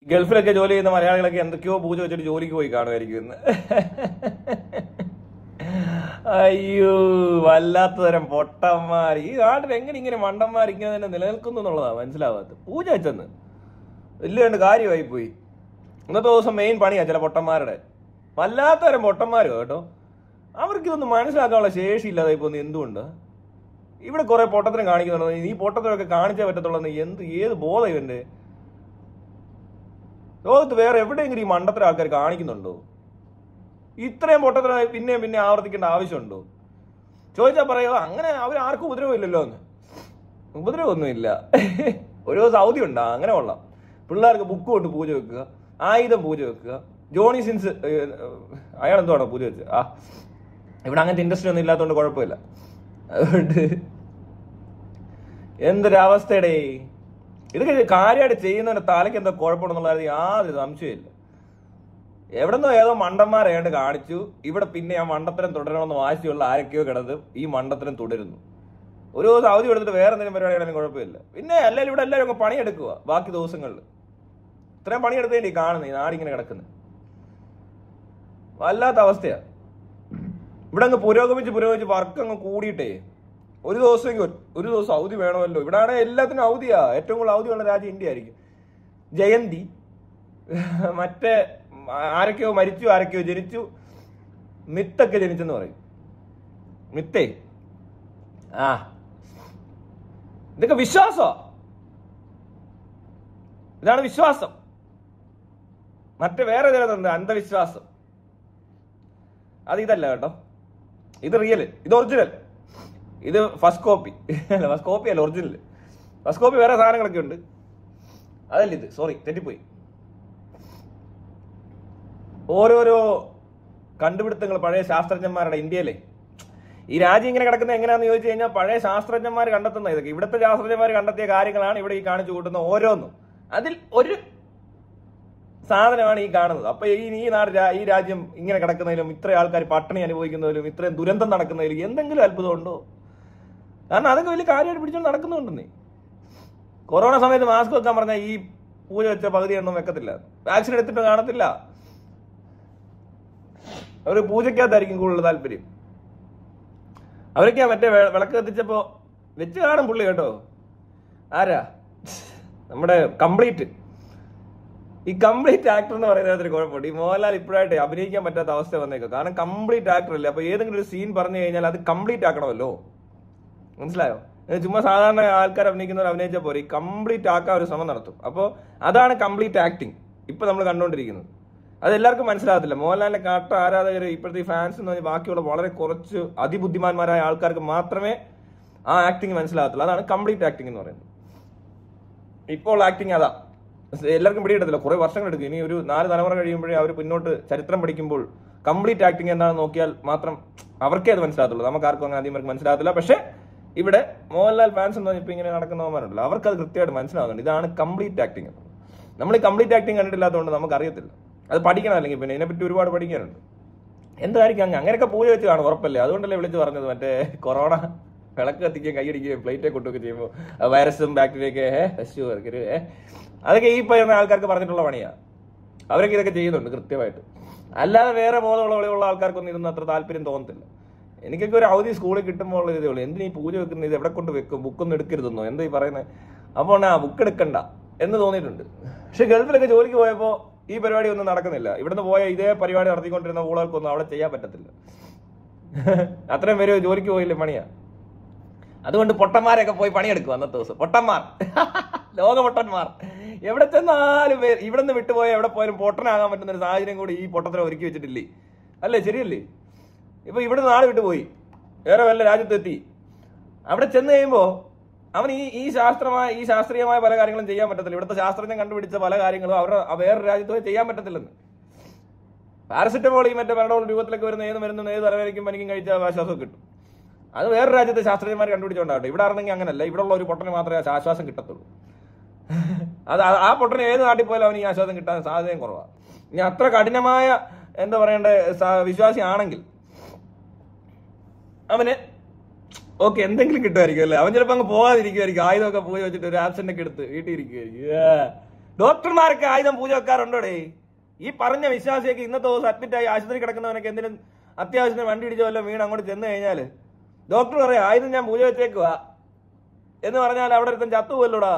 ഗൾഫിലൊക്കെ ജോലി ചെയ്യുന്ന മലയാളികളൊക്കെ എന്തൊക്കെയോ പൂജ വെച്ചിട്ട് ജോലിക്ക് പോയി കാണുമായിരിക്കും ഇന്ന് അയ്യോ വല്ലാത്ത തരം പൊട്ടന്മാർ ഈ നാട്ടിൽ എങ്ങനെ ഇങ്ങനെ മണ്ടന്മാർ ഇങ്ങനെ തന്നെ നിലനിൽക്കുന്നു എന്നുള്ളതാ മനസ്സിലാവാത്തത് പൂജ വെച്ചെന്ന് വലിയ രണ്ട് കാര്യമായി പോയി ഇന്നത്തെ ദിവസം മെയിൻ പണിയാ ചില പൊട്ടന്മാരുടെ വല്ലാത്ത തരം പൊട്ടന്മാരും കേട്ടോ അവർക്ക് ഇതൊന്നും മനസ്സിലാക്കാനുള്ള ശേഷി ഇല്ലാതെ ഇപ്പൊ എന്തുകൊണ്ട് ഇവിടെ കുറെ പൊട്ടത്തിനും കാണിക്കുന്നുണ്ടോ ഈ പൊട്ടത്തിനൊക്കെ കാണിച്ചേ പറ്റത്തുള്ളൂ എന്ത് ഏത് ബോധം ഇവന്റെ ലോകത്ത് വേറെ എവിടെയെങ്കിലും ഈ മണ്ടത്തരം ആൾക്കാർ കാണിക്കുന്നുണ്ടോ ഇത്രയും പൊട്ടത്തരം പിന്നെയും പിന്നെ ആവർത്തിക്കേണ്ട ആവശ്യമുണ്ടോ ചോദിച്ചാൽ പറയുക അങ്ങനെ അവർ ആർക്കും ഉപദ്രവമില്ലല്ലോ എന്ന് ഉപദ്രവമൊന്നുമില്ല ഒരു ദിവസം അവധി ഉണ്ടാ അങ്ങനെ കൊള്ളാം പിള്ളേർക്ക് ബുക്ക് കൊണ്ട് പൂജ വെക്കുക ആയുധം പൂജ വെക്കുക ജോണി സിൻസ് അയാൾ എന്തുവാണോ പൂജ വെച്ചത് ആ ഇവിടെ അങ്ങനത്തെ ഇൻഡസ്ട്രി ഒന്നും ഇല്ലാത്തതുകൊണ്ട് കുഴപ്പമില്ല അതുകൊണ്ട് എന്തൊരവസ്ഥയുടെ ഇതൊക്കെ കാര്യമായിട്ട് ചെയ്യുന്നവന്റെ തലയ്ക്ക് എന്തോ കുഴപ്പമുണ്ടെന്നുള്ള കാര്യം യാതൊരു സംശയമില്ല എവിടെന്നോ ഏതോ മണ്ടന്മാരായിട്ട് കാണിച്ചു ഇവിടെ പിന്നെ ആ മണ്ടത്തരം തുടരണമെന്ന് വാശിയുള്ള ആരൊക്കെയോ കിടന്ന് ഈ മണ്ടത്തരം തുടരുന്നു ഒരു ദിവസം അവധി എടുത്തിട്ട് വേറെ എന്തെങ്കിലും പരിപാടിയാണെങ്കിലും കുഴപ്പമില്ല പിന്നെ അല്ലെങ്കിൽ ഇവിടെ എല്ലാവരും അങ്ങ് പണിയെടുക്കുക ബാക്കി ദിവസങ്ങളിൽ ഇത്രയും പണിയെടുത്തേണ്ടി കാണുന്നത് ഈ നാടിങ്ങനെ കിടക്കുന്നത് വല്ലാത്ത അവസ്ഥയാ ഇവിടെ അങ്ങ് പുരോഗമിച്ച് പുരോഗമിച്ച് വർക്ക് അങ്ങ് കൂടിയിട്ടേ ഒരു ദിവസം ഒരു ദിവസം അവധി വേണമല്ലോ ഇവിടെ ആണെങ്കിൽ എല്ലാത്തിനും അവധിയാ ഏറ്റവും കൂടുതൽ അവധിയുള്ള രാജ്യം ഇന്ത്യ ആയിരിക്കും ജയന്തി മറ്റേ ആരൊക്കെയോ മരിച്ചു ആരൊക്കെയോ ജനിച്ചു മിത്തൊക്കെ ജനിച്ചെന്ന് പറയും മിത്തേ ആ ഇതൊക്കെ വിശ്വാസമാ ഇതാണ് വിശ്വാസം മറ്റേ വേറെ ചിലതുണ്ട് അന്ധവിശ്വാസം അത് ഇതല്ല കേട്ടോ ഇത് റിയൽ ഇത് ഒറിജിനൽ ഇത് ഫസ്റ്റ് കോപ്പി അല്ല ഫസ്റ്റ് കോപ്പി അല്ല ഒറിജിനൽ ഫസ്റ്റ് കോപ്പി വേറെ സാധനങ്ങളൊക്കെ ഉണ്ട് അതല്ല ഇത് സോറി തെറ്റിപ്പോയി ഓരോരോ കണ്ടുപിടുത്തങ്ങൾ പഴയ ശാസ്ത്രജ്ഞന്മാരുടെ ഇന്ത്യയിലെ ഈ രാജ്യം ഇങ്ങനെ കിടക്കുന്നത് എങ്ങനെയാണെന്ന് ചോദിച്ചു കഴിഞ്ഞാൽ പഴയ ശാസ്ത്രജ്ഞന്മാർ കണ്ടെത്തുന്ന ഇതൊക്കെ ഇവിടുത്തെ ശാസ്ത്രജ്ഞന്മാർ കണ്ടെത്തിയ കാര്യങ്ങളാണ് ഇവിടെ ഈ കാണിച്ചു കൂട്ടുന്ന ഓരോന്നും അതിൽ ഒരു സാധനമാണ് ഈ കാണുന്നത് അപ്പൊ ഈ ഈ നാട് രാ- ഈ രാജ്യം ഇങ്ങനെ കിടക്കുന്നതിലും ഇത്രയും ആൾക്കാർ പട്ടിണി അനുഭവിക്കുന്നതിലും ഇത്രയും ദുരന്തം നടക്കുന്നതിലും എന്തെങ്കിലും അത്ഭുതം ഉണ്ടോ കാരണം അതൊക്കെ വലിയ കാര്യമായിട്ട് പിടിച്ചോണ്ട് നടക്കുന്നുണ്ടെന്നേ കൊറോണ സമയത്ത് മാസ്ക് വെക്കാൻ പറഞ്ഞാൽ ഈ പൂജ വെച്ച പകുതി എണ്ണം വെക്കത്തില്ല വാക്സിൻ എടുത്തിട്ട് കാണത്തില്ല അവർ പൂജയ്ക്കകത്തായിരിക്കും കൂടുതൽ താല്പര്യം അവരൊക്കെയാ മറ്റേ വെ- വിളക്ക് കത്തിച്ചപ്പോ വെച്ച് കാണും പുള്ളി കേട്ടോ ആരാ നമ്മുടെ കംപ്ലീറ്റ് ഈ കംപ്ലീറ്റ് ആക്ടർ എന്ന് പറയുന്നത് ഒരു കുഴപ്പമുണ്ട് ഈ മോഹൻലാൽ ഇപ്പോഴായിട്ട് അഭിനയിക്കാൻ പറ്റാത്ത അവസ്ഥ വന്നേക്കും കാരണം കംപ്ലീറ്റ് ആക്ടർ അല്ലേ അപ്പൊ ഏതെങ്കിലും ഒരു സീൻ പറഞ്ഞു കഴിഞ്ഞാൽ അത് കംപ്ലീറ്റ് ആക്കണമല്ലോ മനസ്സിലായോ ഏ, ചുമ്മാ സാധാരണ ആൾക്കാർ അഭിനയിക്കുന്നവർ അഭിനയിച്ച പോലെ ഈ കംപ്ലീറ്റ് ആക്കാൻ ഒരു ശ്രമം നടത്തും അപ്പോൾ അതാണ് കംപ്ലീറ്റ് ആക്ടിങ് ഇപ്പൊ നമ്മൾ കണ്ടുകൊണ്ടിരിക്കുന്നത് അത് എല്ലാവർക്കും മനസ്സിലാകത്തില്ല മോഹൻലാലിന്റെ കാട്ട ആരാധകർ ഇപ്പോഴത്തെ ഫാൻസ് എന്ന് പറഞ്ഞാൽ ബാക്കിയുള്ള വളരെ കുറച്ച് അതിബുദ്ധിമാന്മാരായ ആൾക്കാർക്ക് മാത്രമേ ആ ആക്ടിങ് മനസ്സിലാകത്തുള്ളൂ അതാണ് കംപ്ലീറ്റ് ആക്ടിങ് എന്ന് പറയുന്നത് ഇപ്പോൾ ആക്ടിങ് അതാ എല്ലാവർക്കും പിടികിട്ടത്തില്ല കുറെ വർഷങ്ങൾ എടുക്കും ഇനി ഒരു നാല് തലമുറ കഴിയുമ്പോഴേ അവർ പിന്നോട്ട് ചരിത്രം പഠിക്കുമ്പോൾ കംപ്ലീറ്റ് ആക്ടിങ് എന്താണെന്ന് നോക്കിയാൽ മാത്രം അവർക്കേ അത് മനസ്സിലാകത്തുള്ളൂ നമുക്ക് ആർക്കും അങ്ങനെ ആദ്യം മനസ്സിലാകത്തില്ല പക്ഷേ ഇവിടെ മോഹൻലാൽ ഫാൻസ് എന്ന് പറഞ്ഞാൽ ഇപ്പൊ ഇങ്ങനെ നടക്കുന്നവന്മാരുണ്ടല്ലോ അവർക്ക് അത് കൃത്യമായിട്ട് മനസ്സിലാകുന്നുണ്ട് ഇതാണ് കംപ്ലീറ്റ് ആക്ടിങ് നമ്മൾ ഈ കംപ്ലീറ്റ് ആക്ടിങ് കണ്ടിട്ടില്ലാത്തതുകൊണ്ട് നമുക്ക് അറിയത്തില്ല അത് പഠിക്കണം അല്ലെങ്കിൽ പിന്നെ ഇതിനെപ്പറ്റി ഒരുപാട് പഠിക്കാനുണ്ട് എന്തായിരിക്കും അങ്ങ് അങ്ങനെയൊക്കെ പൂജ വെച്ച് കാണും ഉറപ്പല്ലേ അതുകൊണ്ടല്ലേ വിളിച്ച് പറഞ്ഞത് മറ്റേ കൊറോണ വിളക്ക് കത്തിക്കുകയും കൈയടിക്കുകയും പ്ലേറ്റ് കൊട്ടുകയൊക്കെ ചെയ്യുമ്പോൾ വൈറസും ബാക്ടീരിയൊക്കെ ഏഹ് അതൊക്കെ ഈ പറയുന്ന ആൾക്കാർക്ക് പറഞ്ഞിട്ടുള്ള പണിയാ അവരൊക്കെ ഇതൊക്കെ ചെയ്യുന്നുണ്ട് കൃത്യമായിട്ട് അല്ലാതെ വേറെ ബോധമുള്ള വെളിയുള്ള ആൾക്കാർക്കൊന്നും ഇതൊന്നും അത്ര താല്പര്യം തോന്നത്തില്ല എനിക്കൊക്കെ ഒരു അവധി സ്കൂളിൽ കിട്ടുമ്പോൾ ഉള്ള ഇതേ ഉള്ളൂ എന്തിനാ ഈ പൂജ വെക്കുന്നത് ഇത് എവിടെ കൊണ്ട് വെക്കും ബുക്കൊന്നും എടുക്കരുതെന്നോ എന്താ ഈ പറയുന്നത് അപ്പോൾ ആ ബുക്ക് എടുക്കണ്ട എന്ന് തോന്നിയിട്ടുണ്ട് പക്ഷെ ഗൾഫിലൊക്കെ ജോലിക്ക് പോയപ്പോൾ ഈ പരിപാടി ഒന്നും നടക്കുന്നില്ല ഇവിടുന്ന് പോയ ഇതേ പരിപാടി നടത്തിക്കൊണ്ടിരുന്ന ഊളകൾക്കൊന്നും അവിടെ ചെയ്യാൻ പറ്റത്തില്ല അത്രയും പേര് ജോലിക്ക് പോയില്ലേ പണിയാ അതുകൊണ്ട് പൊട്ടന്മാരൊക്കെ പോയി പണിയെടുക്കും അന്നത്തെ ദിവസം പൊട്ടന്മാർ ലോക പൊട്ടന്മാർ എവിടെ ചെന്നാലും പേര് ഇവിടെ നിന്ന് വിട്ടുപോയ എവിടെ പോയാലും പൊട്ടനാകാൻ പറ്റുന്ന ഒരു സാഹചര്യം കൂടി ഈ പൊട്ടത്തിനെ ഒരുക്കി വെച്ചിട്ടില്ലേ അല്ലേ ശരിയല്ലേ ഇപ്പൊ ഇവിടെ നാട് വിട്ടുപോയി വേറെ വല്ല രാജ്യത്തെത്തി അവിടെ ചെന്ന് കഴിയുമ്പോ അവൻ ഈ ഈ ശാസ്ത്രമായ ഈ ശാസ്ത്രീയമായ പല കാര്യങ്ങളും ചെയ്യാൻ പറ്റത്തില്ല ഇവിടുത്തെ ശാസ്ത്രജ്ഞൻ കണ്ടുപിടിച്ച പല കാര്യങ്ങളും അവരുടെ ആ വേറെ രാജ്യത്ത് പോയി ചെയ്യാൻ പറ്റത്തില്ലെന്ന് പാരസെറ്റമോൾ ഈ മറ്റേ മരണോൾ രൂപത്തിലൊക്കെ വരുന്ന ഏത് മരുന്നും ഏത് തലവേദനയ്ക്കും പനിക്കും കഴിച്ചാൽ ആശ്വാസം കിട്ടും അത് വേറെ രാജ്യത്തെ ശാസ്ത്രജ്ഞന്മാർ കണ്ടുപിടിച്ചോണ്ടാവട്ടെ ഇവിടെ ആണെങ്കിൽ അങ്ങനല്ല ഇവിടെ ഉള്ള ഒരു പൊട്ടന് മാത്രമേ ആ ആശ്വാസം കിട്ടത്തുള്ളൂ അത് ആ- ആ പൊട്ടന് ഏത് നാട്ടിൽ പോയാലും അവന് ഈ ആശ്വാസം കിട്ടാൻ സാധ്യതയും കുറവാണ് ഇനി അത്ര കഠിനമായ എന്താ പറയണ്ടേ സ- വിശ്വാസിയാണെങ്കിൽ അവന് ഓക്കെ എന്തെങ്കിലും കിട്ടുമായിരിക്കും അല്ലേ അവൻ ചിലപ്പോൾ അങ്ങ് പോകാതിരിക്കുമായിരിക്കും ആയുധമൊക്കെ പോയി വെച്ചിട്ട് ഒരു ആബ്സെന്റ് ഒക്കെ എടുത്ത് വീട്ടിൽ ഇരിക്കുമായിരിക്കും ഏ. ഡോക്ടർമാരൊക്കെ ആയുധം പൂജ വെക്കാറുണ്ടോടേ ഈ പറഞ്ഞ വിശ്വാസിയൊക്കെ ഇന്നത്തെ ദിവസം അഡ്മിറ്റ് ആയി ആശുപത്രി കിടക്കുന്നവനൊക്കെ എന്തിനും അത്യാവശ്യത്തിന് വണ്ടി ഇടിച്ചോ വല്ല വീണ് അങ്ങോട്ട് ചെന്ന് കഴിഞ്ഞാൽ ഡോക്ടർ പറയാം ആയുധം ഞാൻ പൂജ വെച്ചേക്കുക എന്ന് പറഞ്ഞാൽ അവിടെ ഒരുത്തൻ ചത്തുപോലൂടാ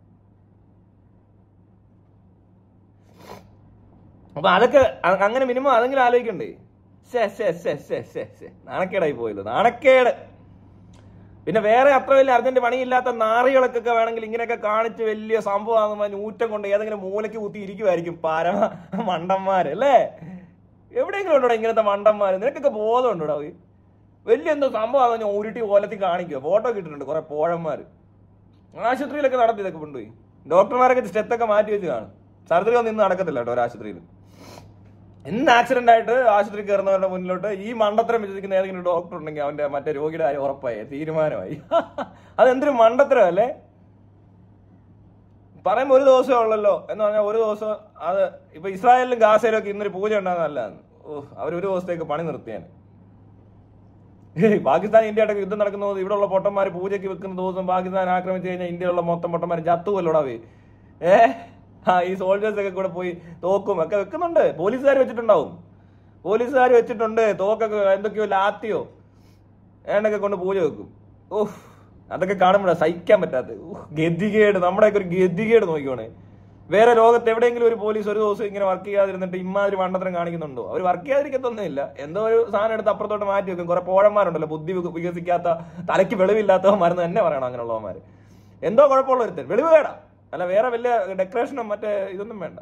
അപ്പൊ അതൊക്കെ അ- അങ്ങനെ മിനിമം അതെങ്കിലും ആലോചിക്കണ്ടേ ശേ ശേ ശേ ശേ ശേ ശേ നാണക്കേടായി പോയല്ലോ നാണക്കേട് പിന്നെ വേറെ അത്ര വലിയ അർജന്റ് പണിയില്ലാത്ത നാറികളൊക്കെ വേണമെങ്കിൽ ഇങ്ങനെയൊക്കെ കാണിച്ച് വലിയ സംഭവമാകുമ്പോൾ നൂറ്റം കൊണ്ട് ഏതെങ്കിലും മൂലയ്ക്ക് കുത്തി ഇരിക്കുമായിരിക്കും പരമ മണ്ടന്മാര് അല്ലേ എവിടെയെങ്കിലും ഉണ്ടോ ഇങ്ങനത്തെ മണ്ടന്മാര് നിനക്കൊക്കെ ബോധം ഉണ്ടോടാ വലിയ എന്തോ സംഭവം ഞാൻ ഉരുട്ടി ഓലത്തിൽ കാണിക്കുക ഫോട്ടോ കിട്ടിയിട്ടുണ്ട് കുറെ പോഴന്മാര് ആശുപത്രിയിലൊക്കെ നടത്തി ഇതൊക്കെ കൊണ്ടുപോയി ഡോക്ടർമാരൊക്കെ സ്റ്റെത്തൊക്കെ മാറ്റി വെച്ച് കാണും സർജറി ഒന്നും ഇന്ന് നടക്കത്തില്ല കേട്ടോ ഒരു ആശുപത്രിയിൽ ഇന്ന് ആക്സിഡന്റ് ആയിട്ട് ആശുപത്രി കയറുന്നവരുടെ മുന്നിലോട്ട് ഈ മണ്ടത്തരം വിശ്വസിക്കുന്ന ഏതെങ്കിലും ഡോക്ടർ ഉണ്ടെങ്കിൽ അവന്റെ മറ്റേ രോഗിയുടെ കാര്യം ഉറപ്പായി തീരുമാനമായി അതെന്തൊരു മണ്ടത്തരം അല്ലേ പറയുമ്പോൾ ഒരു ദിവസമേ ഉള്ളല്ലോ എന്ന് പറഞ്ഞാൽ ഒരു ദിവസം അത് ഇപ്പൊ ഇസ്രായേലിലും ഗാസയിലും ഒക്കെ ഇന്നൊരു പൂജ ഉണ്ടാകുന്നതല്ലാന്ന് ഓ അവർ ഒരു ദിവസത്തേക്ക് പണി നിർത്തിയാണ് ഏയ് പാകിസ്ഥാൻ ഇന്ത്യയുടെ യുദ്ധം നടക്കുന്നത് ഇവിടെയുള്ള പൊട്ടന്മാർ പൂജയ്ക്ക് വെക്കുന്ന ദിവസം പാകിസ്ഥാൻ ആക്രമിച്ചു കഴിഞ്ഞാൽ ഇന്ത്യയിലുള്ള മൊത്തം പൊട്ടന്മാർ ചത്തുവല്ലോടാവേ ഏ ആ ഈ സോൾജേഴ്സ് ഒക്കെ കൂടെ പോയി തോക്കും ഒക്കെ വെക്കുന്നുണ്ട് പോലീസുകാർ വെച്ചിട്ടുണ്ടാവും പോലീസുകാർ വെച്ചിട്ടുണ്ട് തോക്കൊക്കെ എന്തൊക്കെയോ ലാത്തിയോ ഏണ്ടൊക്കെ കൊണ്ട് പൂജ വെക്കും ഓഹ് അതൊക്കെ കാണുമ്പോഴാ സഹിക്കാൻ പറ്റാത്ത ഉഹ്, ഗതികേട് നമ്മുടെയൊക്കെ ഒരു ഗതികേട് നോക്കിക്കോണേ വേറെ ലോകത്ത് എവിടെയെങ്കിലും ഒരു പോലീസ് ഒരു ദിവസം ഇങ്ങനെ വർക്ക് ചെയ്യാതിരുന്നിട്ട് ഇമാതിരി മണ്ടത്തരം കാണിക്കുന്നുണ്ടോ അവർ വർക്ക് ചെയ്യാതിരിക്കത്തൊന്നുമില്ല എന്തോ ഒരു സാധനം എടുത്ത് അപ്പുറത്തോട്ട് മാറ്റി വെക്കും കുറെ പോഴന്മാരുണ്ടല്ലോ ബുദ്ധി വിക- വികസിക്കാത്ത തലയ്ക്ക് വെളിവില്ലാത്തവന്മാരെന്ന് തന്നെ പറയണം അങ്ങനെയുള്ളവന്മാര് എന്തോ കുഴപ്പമുള്ള ഒരുത്തൻ വെളിവ് വേടാ അല്ല വേറെ വലിയ ഡെക്കറേഷനും മറ്റേ ഇതൊന്നും വേണ്ട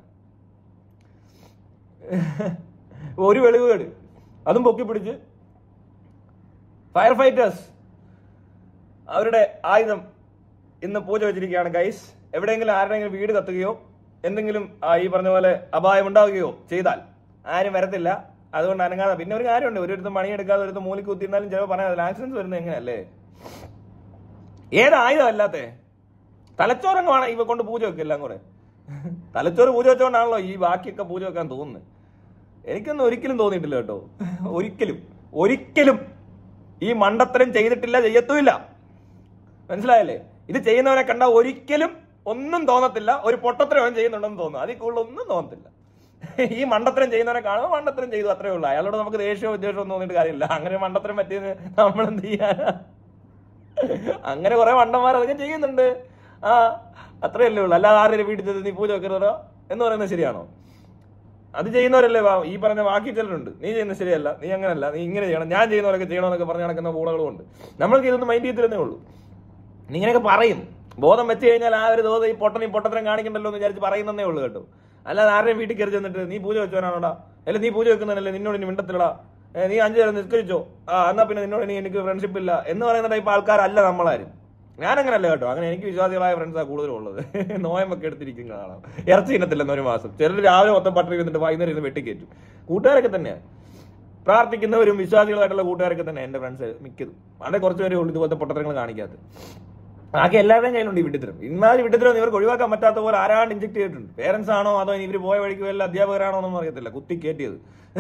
ഒരു വെളിവുകേട് അതും പൊക്കി പിടിച്ച് ഫയർ ഫൈറ്റേഴ്സ് അവരുടെ ആയുധം ഇന്ന് പൂജ വെച്ചിരിക്കുകയാണ് ഗൈസ് എവിടെയെങ്കിലും ആരുടെയെങ്കിലും വീട് കത്തുകയോ എന്തെങ്കിലും ആ, ഈ പറഞ്ഞ പോലെ അപായം ഉണ്ടാവുകയോ ചെയ്താൽ ആരും വരത്തില്ല അതുകൊണ്ട് അനങ്ങാതെ പിന്നെ ഒരു കാര്യമുണ്ട് ഒരു പണിയെടുക്കാതെ ഒരു മൂലിക്ക് കുത്തിയിരുന്നാലും ചിലപ്പോൾ പറയാം ആക്സിഡൻസ് വരുന്നത് എങ്ങനെയല്ലേ ഏത് ആയുധം അല്ലാത്തേ തലച്ചോറങ്ങാണ് ഇവ കൊണ്ട് പൂജ വെക്കുക എല്ലാം കൂടെ തലച്ചോറ് പൂജ വെച്ചോണ്ടാണല്ലോ ഈ ബാക്കിയൊക്കെ പൂജ വെക്കാൻ തോന്നുന്നത് എനിക്കൊന്നും ഒരിക്കലും തോന്നിയിട്ടില്ല കേട്ടോ ഒരിക്കലും ഒരിക്കലും ഈ മണ്ടത്തരം ചെയ്തിട്ടില്ല ചെയ്യത്തുമില്ല മനസ്സിലായല്ലേ ഇത് ചെയ്യുന്നവനെ കണ്ട ഒരിക്കലും ഒന്നും തോന്നത്തില്ല ഒരു പൊട്ടത്തരം അവൻ ചെയ്യുന്നുണ്ടെന്ന് തോന്നുന്നു അതിൽ കൂടുതൽ ഒന്നും തോന്നത്തില്ല ഈ മണ്ടത്തരം ചെയ്യുന്നവനെ കാണുമ്പോൾ മണ്ടത്തരം ചെയ്തു അത്രേ ഉള്ളൂ അയാളോട് നമുക്ക് ദേഷ്യമോ വിദ്വേഷമോ ഒന്നും തോന്നിയിട്ട് കാര്യമില്ല അങ്ങനെ മണ്ടത്തരം പറ്റിയത് നമ്മൾ എന്ത് ചെയ്യാനാ അങ്ങനെ കുറെ മണ്ടന്മാർ അതൊക്കെ ചെയ്യുന്നുണ്ട് ആ അത്രയല്ലേ ഉള്ളൂ അല്ലാതെ ആരുടെ വീട്ടിൽ ചെന്ന് നീ പൂജ വെക്കരുതോ എന്ന് പറയുന്നത് ശരിയാണോ അത് ചെയ്യുന്നവരല്ലേ വാ- ഈ പറഞ്ഞ ബാക്കി ചിലരുണ്ട് നീ ചെയ്യുന്നത് ശരിയല്ല നീ അങ്ങനല്ല നീ ഇങ്ങനെ ചെയ്യണം ഞാൻ ചെയ്യുന്നവരൊക്കെ ചെയ്യണമെന്നൊക്കെ പറഞ്ഞ് നടക്കുന്ന കൂടകളും ഉണ്ട് നമ്മൾക്ക് ഇതൊന്നും മൈൻഡ് ചെയ്തിരുന്നേ ഉള്ളൂ നീ ഇങ്ങനെയൊക്കെ പറയും ബോധം വെച്ച് കഴിഞ്ഞാൽ ആ ഒരു തോത് ഈ പൊട്ടൻ ഈ പൊട്ടത്തരം കാണിക്കണ്ടല്ലോ എന്ന് വിചാരിച്ച് പറയുന്നതേ ഉള്ളൂ കേട്ടോ അല്ലാതെ ആരുടെയും വീട്ടിൽ കയറി ചെന്നിട്ട് നീ പൂജ വെച്ചവനാണോടാ അല്ല നീ പൂജ വെക്കുന്നതല്ലേ നിന്നോട് ഇനി മിണ്ടത്തില്ലടാ ഏ, നീ അഞ്ചു നേരം നിസ്കരിച്ചോ ആ എന്നാ പിന്നെ നിന്നോട് ഇനി എനിക്ക് ഫ്രണ്ട്ഷിപ്പ് ഇല്ല എന്ന് പറയുന്ന ടൈപ്പ് ആൾക്കാരല്ല നമ്മളാരും ഞാൻ അങ്ങനല്ല കേട്ടോ അങ്ങനെ എനിക്ക് വിശ്വാസികളായ ഫ്രണ്ട്സാണ് കൂടുതലും ഉള്ളത് നോയമ്പൊക്കെ എടുത്തിരിക്കുന്ന ആളാണ് ഇറച്ചി തിന്നത്തില്ലെന്ന് ഒരു മാസം ചിലർ രാവിലെ മൊത്തം പട്ടിണി ഇരുന്നിട്ട് വൈകുന്നേരം ഇരുന്ന് വെട്ടിക്കയറ്റും കൂട്ടുകാരൊക്കെ തന്നെയാണ് പ്രാർത്ഥിക്കുന്നവരും വിശ്വാസികളായിട്ടുള്ള കൂട്ടുകാരൊക്കെ തന്നെ എന്റെ ഫ്രണ്ട്സ് മിക്കതും വളരെ കുറച്ച് പേരെ ഉള്ളൂ ഇതുപോലത്തെ പൊട്ടത്തരങ്ങൾ കാണിക്കാത്ത ബാക്കി എല്ലാവരുടെയും കയ്യിലുണ്ട് ഈ വിട്ടിത്തരം ഇന്നാലും വിട്ടിത്തരം ഇവർക്ക് ഒഴിവാക്കാൻ പറ്റാത്ത പോലെ ആരാണ്ട് ഇഞ്ചക്ട് ചെയ്തിട്ടുണ്ട് പേരൻസ് ആണോ അതോ ഇനി ഇവർ പോയ വഴിക്ക് വല്ല അധ്യാപകരാണോ എന്നൊന്നും അറിയത്തില്ല കുത്തി കയറ്റിയത്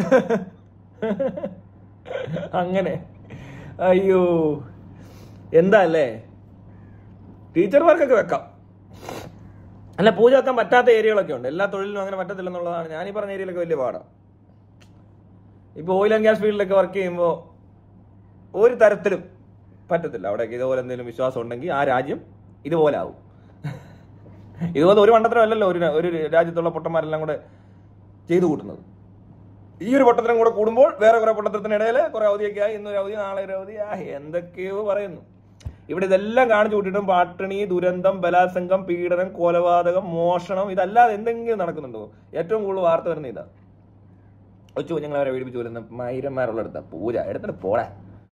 അങ്ങനെ അയ്യോ എന്താ അല്ലേ ടീച്ചർമാർക്കൊക്കെ വെക്കാം അല്ല പൂജ വെക്കാൻ പറ്റാത്ത ഏരിയകളൊക്കെ ഉണ്ട് എല്ലാ തൊഴിലിനും അങ്ങനെ പറ്റത്തില്ലെന്നുള്ളതാണ് ഞാൻ ഈ പറഞ്ഞ ഏരിയയിലൊക്കെ വലിയ പാടാണ് ഇപ്പൊ ഓയിൽ ആൻഡ് ഗ്യാസ് ഫീൽഡിലൊക്കെ വർക്ക് ചെയ്യുമ്പോൾ ഒരു തരത്തിലും പറ്റത്തില്ല അവിടെയൊക്കെ ഇതുപോലെ എന്തെങ്കിലും വിശ്വാസം ഉണ്ടെങ്കിൽ ആ രാജ്യം ഇതുപോലെ ആവും ഇതുപോലെ ഒരു മണ്ടത്തരം അല്ലല്ലോ ഒരു ഒരു രാജ്യത്തുള്ള പൊട്ടന്മാരെല്ലാം കൂടെ ചെയ്തു കൂട്ടുന്നത് ഈ ഒരു പൊട്ടത്തരം കൂടെ കൂടുമ്പോൾ വേറെ കുറെ പൊട്ടത്തരത്തിനിടയിൽ കുറെ അവധിയൊക്കെ ആയി ഇന്നൊരു അവധി നാളെ ഒരു അവധി ആ എന്തൊക്കെയോ പറയുന്നു ഇവിടെ ഇതെല്ലാം കാണിച്ചു കൂട്ടിയിട്ടും പാട്ടണി ദുരന്തം ബലാത്സംഗം പീഡനം കൊലപാതകം മോഷണം ഇതല്ലാതെ എന്തെങ്കിലും നടക്കുന്നുണ്ടോ ഏറ്റവും കൂടുതൽ വാർത്ത വരുന്ന ഇതാ കൊച്ചു കുഞ്ഞുങ്ങളെ വരെ പീഡിപ്പിച്ചു വരുന്ന മൈരന്മാരുള്ള അടുത്ത പൂജ എടുത്തിട്ട് പോടാ